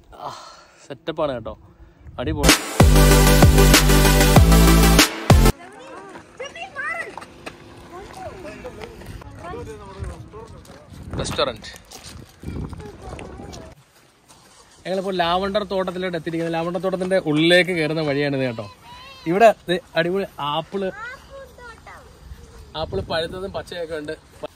സെറ്റപ്പാണ് കേട്ടോ അടിപൊളി റെസ്റ്റോറൻറ്റ് ഞങ്ങളിപ്പോൾ ലാവണ്ടർ തോട്ടത്തിലോട്ട് എത്തിയിരിക്കുന്നത് ലാവണ്ടർ തോട്ടത്തിന്റെ ഉള്ളിലേക്ക് കയറുന്ന വഴിയാണിത് കേട്ടോ ഇവിടെ ദേ അടിപൊളി ആപ്പിള് ആപ്പിള് പഴുത്തതും പച്ചയൊക്കെ ഉണ്ട്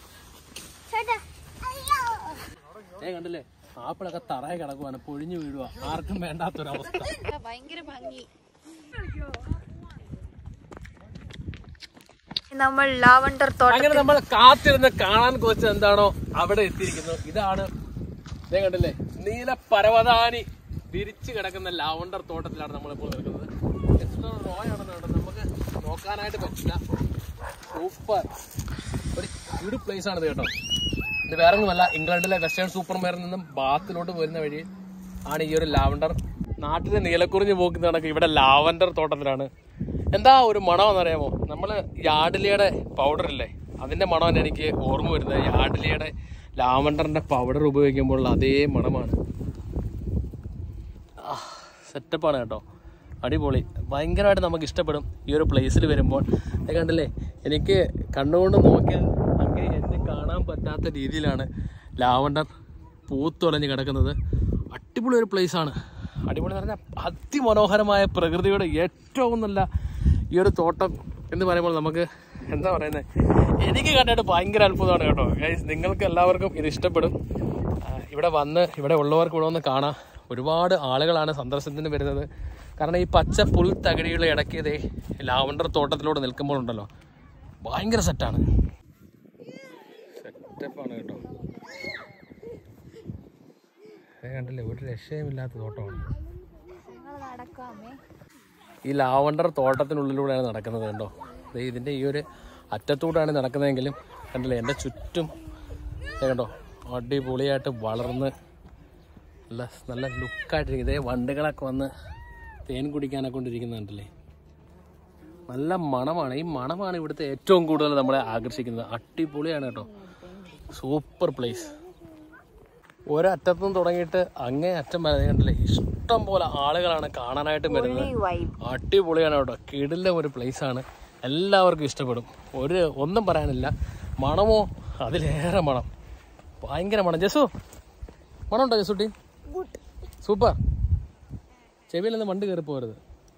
ഏ കണ്ടില്ലേ ആപ്പിളൊക്കെ തറയെ കിടക്കുവാണ് പൊഴിഞ്ഞു വീഴുക ആർക്കും വേണ്ടാത്തൊരവസ്ഥ ഭയങ്കര ഭംഗി നമ്മൾ ലാവണ്ടർ തോട്ടം അങ്ങനെ നമ്മൾ കാത്തിരുന്ന് കാണാൻ കൊച്ചത് എന്താണോ അവിടെ എത്തിയിരിക്കുന്നു ഇതാണ് ഇതേ കണ്ടില്ലേ നീല പരവതാനി വിരിച്ചു കിടക്കുന്ന ലാവണ്ടർ തോട്ടത്തിലാണ് നമ്മളിപ്പോൾ നിൽക്കുന്നത് എത്ര റോയാണെന്ന് കണ്ടോ നമുക്ക് നോക്കാനായിട്ട് പറ്റില്ല സൂപ്പർ ഒരു ഒരു പ്ലേസ് ആണിത് കേട്ടോ ഇത് വേറെ ഒന്നുമല്ല ഇംഗ്ലണ്ടിലെ വെസ്റ്റേൺ സൂപ്പർ മാരിൽ നിന്നും ബാത്തിലോട്ട് പോരുന്ന വഴി ആണ് ഈ ഒരു ലാവണ്ടർ നാട്ടിലെ നീലക്കുറിഞ്ഞ് പോക്കുന്ന കണക്ക് ഇവിടെ ലാവണ്ടർ തോട്ടത്തിലാണ് എന്താ ഒരു മണമെന്നറിയാമോ നമ്മള് യാഡ്ലിയുടെ പൗഡർ ഇല്ലേ അതിന്റെ മണമാണ് എനിക്ക് ഓർമ്മ വരുന്നത് യാഡ്ലിയുടെ ലാവണ്ടറിന്റെ പൗഡർ ഉപയോഗിക്കുമ്പോൾ അതേ മണമാണ് സെറ്റപ്പാണ് കേട്ടോ അടിപൊളി ഭയങ്കരമായിട്ട് നമുക്ക് ഇഷ്ടപ്പെടും ഈ ഒരു പ്ലേസിൽ വരുമ്പോൾ അത് കണ്ടില്ലേ എനിക്ക് കണ്ണുകൊണ്ട് നോക്കിയാൽ അങ്ങനെ എന്നെ കാണാൻ പറ്റാത്ത രീതിയിലാണ് ലാവണ്ടർ പൂത്തുലഞ്ഞ് കിടക്കുന്നത് അടിപൊളി ഒരു place ആണ് അടിപൊളി എന്ന് പറഞ്ഞാൽ അതിമനോഹരമായ പ്രകൃതിയുടെ ഏറ്റവും നല്ല ഈ ഒരു തോട്ടം എന്ന് പറയുമ്പോൾ നമുക്ക് എന്താ പറയുന്നത് എനിക്ക് കണ്ടിട്ട് ഭയങ്കര അത്ഭുതമാണ് കേട്ടോ ഗൈസ് നിങ്ങൾക്ക് എല്ലാവർക്കും ഇത് ഇഷ്ടപ്പെടും ആ, ഇവിടെ വന്ന് ഇവിടെ ഉള്ളവർക്ക് ഇവിടെ വന്ന് കാണാം ഒരുപാട് ആളുകളാണ് സന്ദർശനത്തിന് വരുന്നത് കാരണം ഈ പച്ച പുൽ തകടിയുള്ള ഇടയ്ക്ക് ഇതേ ലാവണ്ടർ തോട്ടത്തിലൂടെ നിൽക്കുമ്പോൾ ഉണ്ടല്ലോ ഭയങ്കര സെറ്റാണ് സെറ്റപ്പാണ് കേട്ടോ ഇത് കണ്ടില്ലേ ഒരു രക്ഷയുമില്ലാത്ത തോട്ടമാണ് നടക്കാമേ ഈ ലാവണ്ടർ തോട്ടത്തിനുള്ളിലൂടെയാണ് നടക്കുന്നത് കണ്ടോ ദേ ഇതിൻ്റെ ഈ ഒരു അറ്റത്തൂടെയാണ് നടക്കുന്നതെങ്കിലും കണ്ടില്ലേ എൻ്റെ ചുറ്റും ദേ കണ്ടോ അടിപൊളിയായിട്ട് വളർന്ന് നല്ല നല്ല ലുക്കായിട്ടിരിക്കും ഇതേ വണ്ടുകളൊക്കെ വന്ന് തേൻ കുടിക്കാനൊക്കെ കൊണ്ടിരിക്കുന്നത് കണ്ടില്ലേ നല്ല മണമാണ് ഈ മണമാണ് ഇവിടുത്തെ ഏറ്റവും കൂടുതൽ നമ്മളെ ആകർഷിക്കുന്നത് അടിപൊളിയാണ് കേട്ടോ സൂപ്പർ പ്ലേസ് ഒരറ്റത്തും തുടങ്ങിയിട്ട് അങ്ങേ അറ്റം വരെ ദേ കണ്ടില്ലേ ഇഷ്ടം പോലെ ആളുകളാണ് കാണാനായിട്ട് വരുന്നത് അടിപൊളിയാണ് കേട്ടോ കിടില ഒരു place ആണ് എല്ലാവർക്കും ഇഷ്ടപ്പെടും ഒരു ഒന്നും പറയാനില്ല മണമോ അതിലേറെ മണം ഭയങ്കര മണം ജസു മണമുണ്ടോ ജസുട്ടി സൂപ്പർ ചെവിയിൽ നിന്ന് വണ്ട് കയറി പോരുത്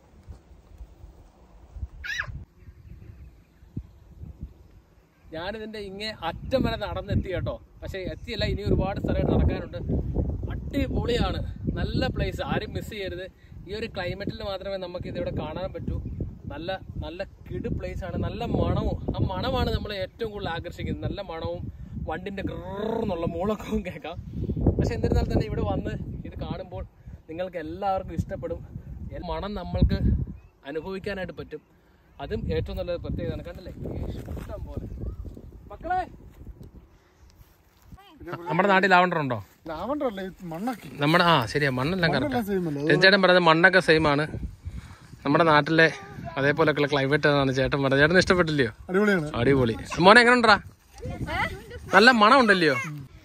ഞാനിതിന്റെ ഇങ്ങേ അറ്റം വരെ നടന്നെത്തി കേട്ടോ പക്ഷെ എത്തിയല്ല ഇനി ഒരുപാട് സ്ഥലമായിട്ട് നടക്കാനുണ്ട് അടിപൊളിയാണ് നല്ല പ്ലേസ് ആരും മിസ് ചെയ്യരുത് ഈ ഒരു ക്ലൈമറ്റിൽ മാത്രമേ നമുക്ക് ഇതിവിടെ കാണാൻ പറ്റൂ നല്ല നല്ല കിട് പ്ലേസ് ആണ് നല്ല മണവും ആ മണമാണ് നമ്മളെ ഏറ്റവും കൂടുതൽ ആകർഷിക്കുന്നത് നല്ല മണവും വണ്ടിന്റെ എന്നുള്ള മൂളക്കവും കേൾക്കാം പക്ഷെ എന്നിരുന്നാൽ തന്നെ ഇവിടെ വന്ന് ഇത് കാണുമ്പോൾ നിങ്ങൾക്ക് എല്ലാവർക്കും ഇഷ്ടപ്പെടും ഈ മണം നമ്മൾക്ക് അനുഭവിക്കാനായിട്ട് പറ്റും അതും ഏറ്റവും നല്ല പ്രത്യേകതയാണ് കണ്ടില്ലേ ഇഷ്ടം പോലെ മക്കളെ നമ്മുടെ നാട്ടിൽ ലാവണ്ടർ ഉണ്ടോ ലാവണ്ടറല്ലേ മണ്ണാക്കി നമ്മുടെ ആ ശരിയാ മണ്ണെല്ലാം കറക്റ്റ് സെയിം അല്ലേ രഞ്ജേട്ടൻ പറയുന്നത് മണ്ണൊക്കെ സെയിം ആണ് നമ്മുടെ നാട്ടിലെ അതേപോലെയൊക്കെയുള്ള ക്ലൈമറ്റ് ആണ് ചേട്ടൻ പറഞ്ഞത് ചേട്ടന് ഇഷ്ടപ്പെട്ടില്ലയോ അടിപൊളിയാണ് അടിപൊളി മോനെ എങ്ങനെ ഉണ്ടാ നല്ല മണം ഉണ്ടല്ലയോ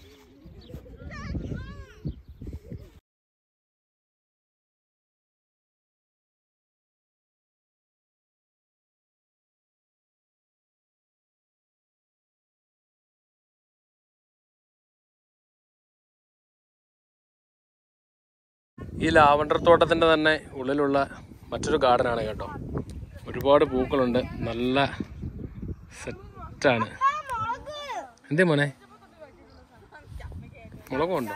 ഈ ലാവണ്ടർ തോട്ടത്തിന്റെ തന്നെ ഉള്ളിലുള്ള മറ്റൊരു ഗാർഡൻ ആണ് കേട്ടോ ഒരുപാട് പൂക്കളുണ്ട് നല്ല സെറ്റാണ് എന്തേ മോനെ മുളകും ഉണ്ടോ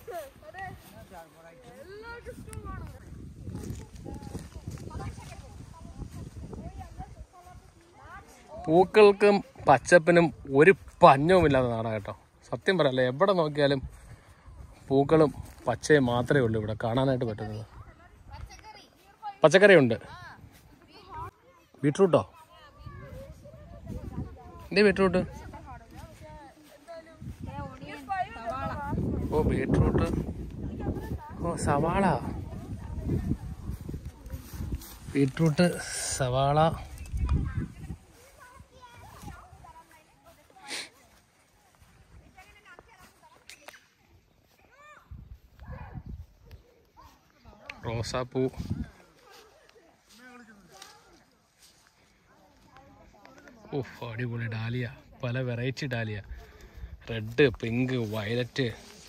പൂക്കൾക്കും പച്ചപ്പിനും ഒരു പഞ്ഞവുമില്ലാത്ത നാടാണ് കേട്ടോ സത്യം പറയല്ലേ എവിടെ നോക്കിയാലും പൂക്കളും പച്ചയും മാത്രമേ ഉള്ളൂ ഇവിടെ കാണാനായിട്ട് പറ്റുന്നത് പച്ചക്കറി ഉണ്ട് ബീട്രൂട്ടോ എന്തേ ബീട്രൂട്ട് ഓ ബീട്രൂട്ട് ഓ സവാള ബീട്രൂട്ട് സവാള റോസാപ്പൂ ഓഹ് അടിപൊളി ഡാലിയ പല variety dahlia red pink violet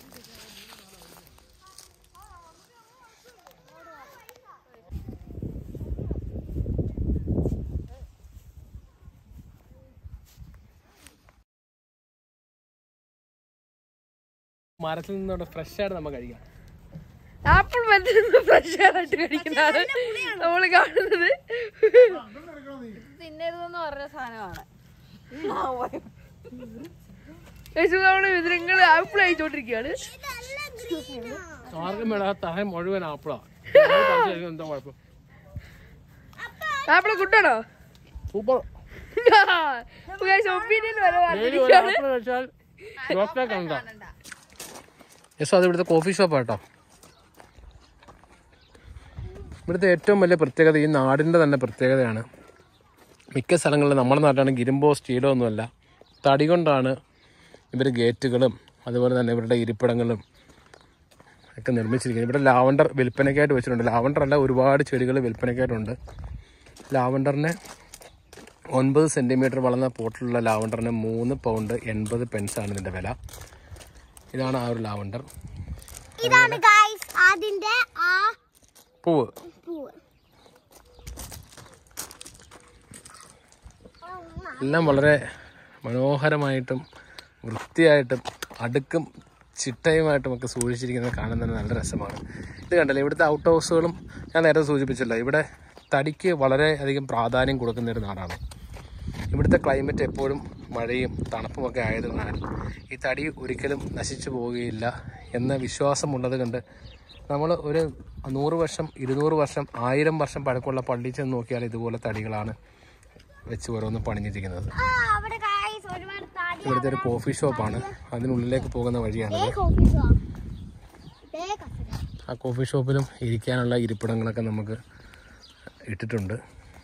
മരത്തിൽ നിന്നോടെ ഫ്രഷ് ആയിട്ട് നമുക്ക് കഴിക്കാം ആപ്പിൾ മരത്തിൽ നിന്ന് ഫ്രഷ് ആയിട്ട് കഴിക്കുന്നതാണ് നമ്മൾ കാണുന്നത് തിന്നരുതെന്ന് പറഞ്ഞ സാധനമാണ് നമ്മൾ നിങ്ങൾ ആപ്പിൾ കഴിച്ചോണ്ടിരിക്കുകയാണ് ആർക്കും വേണ്ട തറ മുഴുവൻ ആപ്പിളാ എന്താ കുഴപ്പം ആപ്പിൾ കുട്ടാണോ സൂപ്പർ ഒപ്പീനിയൻ വരെ ഡെയിലി ഒരു ആപ്പിൾ കഴിച്ചാൽ ഡോക്ടറെ കണ്ട യെസ് അത് ഇവിടുത്തെ കോഫി ഷോപ്പ് കേട്ടോ ഇവിടുത്തെ ഏറ്റവും വലിയ പ്രത്യേകത ഈ നാടിൻ്റെ തന്നെ പ്രത്യേകതയാണ് മിക്ക സ്ഥലങ്ങളിലും നമ്മുടെ നാട്ടിലാണെങ്കിൽ ഇരുമ്പോ സ്റ്റീലോ ഒന്നുമല്ല തടി കൊണ്ടാണ് ഇവർ ഗേറ്റുകളും അതുപോലെ തന്നെ ഇവരുടെ ഇരിപ്പിടങ്ങളും ഒക്കെ നിർമ്മിച്ചിരിക്കുന്നത് ഇവിടെ ലാവണ്ടർ വിൽപ്പനയ്ക്കായിട്ട് വെച്ചിട്ടുണ്ട് ലാവണ്ടർ അല്ല ഒരുപാട് ചെടികൾ വിൽപ്പനയ്ക്കായിട്ടുണ്ട് ലാവണ്ടറിന് ഒൻപത് സെൻറ്റിമീറ്റർ വളർന്ന പോട്ടിലുള്ള ലാവണ്ടറിന് മൂന്ന് പൗണ്ട് എൺപത് പെൻസാണ് ഇതിൻ്റെ വില ഇതാണ് ആ ഒരു ലാവണ്ടർ ഇതാണ് ഗൈസ് അതിന്റെ ആ പൂവ് പൂവ് എല്ലാം വളരെ മനോഹരമായിട്ടും വൃത്തിയായിട്ടും അടുക്കും ചിട്ടയുമായിട്ടും ഒക്കെ സൂക്ഷിച്ചിരിക്കുന്നത് കാണാൻ തന്നെ നല്ല രസമാണ് ഇത് കണ്ടല്ലേ ഇവിടുത്തെ ഔട്ട് ഹൗസുകളും ഞാൻ നേരത്തെ സൂചിപ്പിച്ചല്ലോ ഇവിടെ തടിക്ക് വളരെ അധികം പ്രാധാന്യം കൊടുക്കുന്ന ഒരു നാടാണ് ഇവിടുത്തെ ക്ലൈമറ്റ് എപ്പോഴും മഴയും തണുപ്പുമൊക്കെ ആയതിനാൽ ഈ തടി ഒരിക്കലും നശിച്ചു പോവുകയില്ല എന്ന വിശ്വാസമുള്ളത് കൊണ്ട് നമ്മൾ ഒരു നൂറ് വർഷം ഇരുന്നൂറ് വർഷം ആയിരം വർഷം പഴക്കമുള്ള പള്ളി ചെന്ന് നോക്കിയാൽ ഇതുപോലെ തടികളാണ് വെച്ച് ഓരോന്ന് പണിഞ്ഞിരിക്കുന്നത് ആ അവിടെ ഗൈസ് ഒരുപാട് താടി ഇവിടുത്തെ ഒരു കോഫി ഷോപ്പാണ് അതിനുള്ളിലേക്ക് പോകുന്ന വഴിയാണിത് കോഫി ഷോപ്പ് ദേ കസര ആ കോഫി ഷോപ്പിലും ഇരിക്കാനുള്ള ഇരിപ്പിടങ്ങളൊക്കെ നമുക്ക് ഇട്ടിട്ടുണ്ട്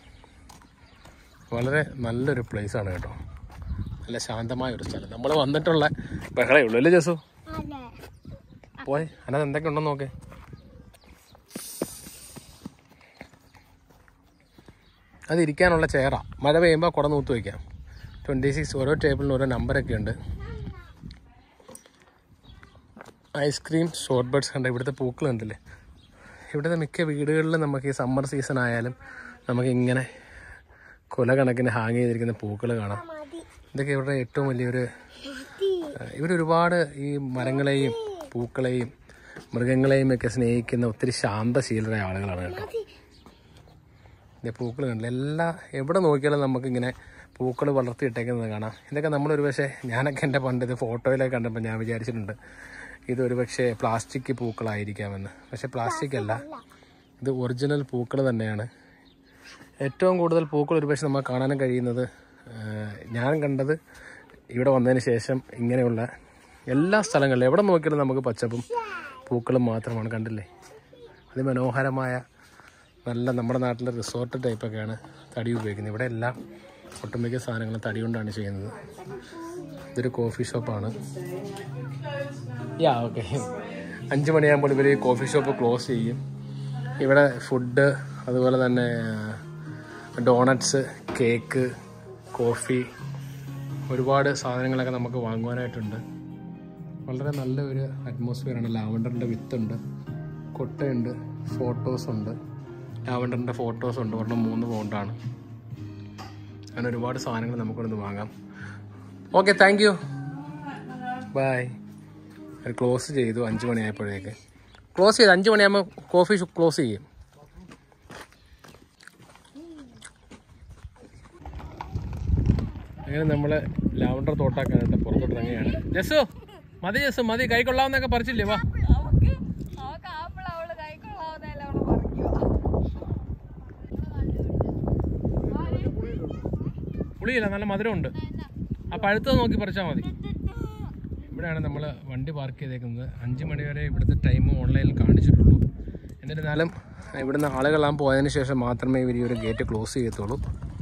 വളരെ നല്ലൊരു place ആണ് കേട്ടോ നല്ല ശാന്തമായ ഒരു സ്ഥലം നമ്മൾ വന്നിട്ടുള്ള ബഹളേ ഉള്ളൂ അല്ലേ ജസു അതെ പോയി അതിനകത്ത് എന്തൊക്കെ ഉണ്ടെന്ന് നോക്കേ അത് ഇരിക്കാനുള്ള ചെയറാ മഴ പെയ്യുമ്പോൾ കുട നൂത്ത് വയ്ക്കാം ട്വൻറ്റി സിക്സ് ഓരോ ടേബിളിന് ഓരോ നമ്പറൊക്കെ ഉണ്ട് ഐസ്ക്രീം ഷോർട്ട് ബഡ്സ് കണ്ട ഇവിടുത്തെ പൂക്കൾ കണ്ടില്ലേ ഇവിടുത്തെ മിക്ക വീടുകളിലും നമുക്ക് ഈ സമ്മർ സീസൺ ആയാലും നമുക്ക് ഇങ്ങനെ കൊല കണക്കിന് ഹാങ് ചെയ്തിരിക്കുന്ന പൂക്കൾ കാണാം ഇതൊക്കെ ഇവരുടെ ഏറ്റവും വലിയൊരു ഏഹ് ഇവരൊരുപാട് ഈ മരങ്ങളെയും പൂക്കളെയും മൃഗങ്ങളെയും ഒക്കെ സ്നേഹിക്കുന്ന ഒത്തിരി ശാന്തശീലരായ ആളുകളാണ് കേട്ടോ ഇത് പൂക്കൾ കണ്ടില്ല എല്ലാ എവിടെ നോക്കിയാലും നമുക്കിങ്ങനെ പൂക്കൾ വളർത്തിയിട്ടേക്കുന്നത് കാണാം ഇതൊക്കെ നമ്മളൊരു പക്ഷേ ഞാനൊക്കെ എൻ്റെ പണ്ട് ഇത് ഫോട്ടോയിലൊക്കെ കണ്ടപ്പോൾ ഞാൻ വിചാരിച്ചിട്ടുണ്ട് ഇതൊരു പക്ഷേ പ്ലാസ്റ്റിക് പൂക്കളായിരിക്കാമെന്ന് പക്ഷേ പ്ലാസ്റ്റിക് അല്ല ഇത് ഒറിജിനൽ പൂക്കൾ തന്നെയാണ് ഏറ്റവും കൂടുതൽ പൂക്കൾ ഒരുപക്ഷെ നമുക്ക് കാണാനും കഴിയുന്നത് ഏഹ്, ഞാൻ കണ്ടത് ഇവിടെ വന്നതിന് ശേഷം ഇങ്ങനെയുള്ള എല്ലാ സ്ഥലങ്ങളിലും എവിടെ നോക്കിയാലും നമുക്ക് പച്ചപ്പും പൂക്കളും മാത്രമാണ് കണ്ടില്ലേ അതിമനോഹരമായ നല്ല നമ്മുടെ നാട്ടിലെ റിസോർട്ട് ടൈപ്പൊക്കെയാണ് തടി ഉപയോഗിക്കുന്നത് ഇവിടെ എല്ലാം ഒട്ടുമിക്ക സാധനങ്ങളും തടി കൊണ്ടാണ് ചെയ്യുന്നത് ഇതൊരു കോഫി ഷോപ്പാണ് യാ ഓക്കെ അഞ്ച് മണിയാകുമ്പോൾ ഇവർ ഈ കോഫി ഷോപ്പ് ക്ലോസ് ചെയ്യും ഇവിടെ ഫുഡ് അതുപോലെ തന്നെ ഡോണറ്റ്സ് കേക്ക് കോഫി ഒരുപാട് സാധനങ്ങളൊക്കെ നമുക്ക് വാങ്ങുവാനായിട്ടുണ്ട് വളരെ നല്ല ഒരു അറ്റ്മോസ്ഫിയറാണ് ലാവണ്ടറിൻ്റെ വിത്തുണ്ട് കൊട്ടയുണ്ട് ഫോട്ടോസ് ഉണ്ട് ലാവണ്ടറിൻ്റെ ഫോട്ടോസ് ഉണ്ട് ഒരെണ്ണം മൂന്ന് പൗണ്ടാണ് അങ്ങനെ ഒരുപാട് സാധനങ്ങൾ നമുക്കിവിടുന്ന് വാങ്ങാം ഓക്കെ താങ്ക് യു ബൈ അത് ക്ലോസ് ചെയ്തു അഞ്ച് മണിയായപ്പോഴേക്ക് ക്ലോസ് ചെയ്ത് അഞ്ച് മണിയാകുമ്പോൾ കോഫി ക്ലോസ് ചെയ്യും അങ്ങനെ നമ്മൾ ലാവണ്ടർ തോട്ടാക്കാനായിട്ട് പുറത്തോട്ട് ഇറങ്ങുകയാണ് ജസ്സു മതി ജസ്സു മതി കൈ കൊള്ളാവുന്നൊക്കെ പറിച്ചില്ലേ വാ നമുക്ക് നമുക്ക് ആപ്പിൾ അവള് കൈക്കൊള്ളാവുന്നതല്ല അവള് പറിക്കുക പുളിയില്ല നല്ല മധുരമുണ്ട് ആ പഴുത്തത് നോക്കി പറിച്ചാൽ മതി ഇവിടെയാണ് നമ്മൾ വണ്ടി പാർക്ക് ചെയ്തേക്കുന്നത് അഞ്ച് മണി വരെ ഇവിടുത്തെ ടൈം ഓൺലൈനിൽ കാണിച്ചിട്ടുള്ളൂ എന്നിരുന്നാലും ഇവിടുന്ന് ആളുകളാൻ പോയതിന് ശേഷം മാത്രമേ ഇവർ ഈ ഒരു ഗേറ്റ് ക്ലോസ് ചെയ്യത്തുള്ളൂ